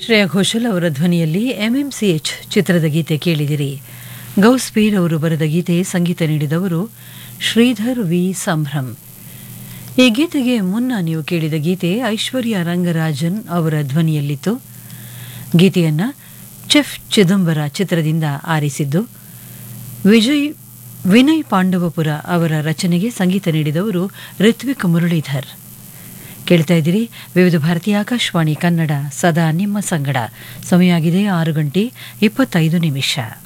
ಶ್ರೇಯಾ ಘೋಷಲ್ ಅವರ ಧ್ವನಿಯಲ್ಲಿ ಎಂಎಂಸಿಎಚ್ ಚಿತ್ರದ ಗೀತೆ ಕೇಳಿದಿರಿ ಗೌಸ್ಪೀರ್ ಅವರು ಬರೆದ ಗೀತೆ ಸಂಗೀತ ನೀಡಿದವರು ಶ್ರೀಧರ್ ವಿ ಸಂಭ್ರಮ್ ಈ ಗೀತೆಗೆ ಮುನ್ನ ನೀವು ಕೇಳಿದ ಗೀತೆ ಐಶ್ವರ್ಯ ರಂಗರಾಜನ್ ಅವರ ಧ್ವನಿಯಲ್ಲಿತ್ತು ಗೀತೆಯನ್ನ ಚೆಫ್ ಚಿದಂಬರ ಚಿತ್ರದಿಂದ ಆರಿಸಿದ್ದು ವಿಜಯ್ ವಿನಯ್ ಪಾಂಡವಪುರ ಅವರ ರಚನೆಗೆ ಸಂಗೀತ ನೀಡಿದವರು ಋತ್ವಿಕ್ ಮುರಳೀಧರ್ ಕೇಳ್ತಾ ಇದ್ದೀರಿ ವಿವಿಧ ಭಾರತೀಯ ಆಕಾಶವಾಣಿ ಕನ್ನಡ ಸದಾ ನಿಮ್ಮ ಸಂಗಡ ಸಮಯ ಆಗಿದೆ ಆರು ಗಂಟೆ ಇಪ್ಪತ್ತೈದು ನಿಮಿಷ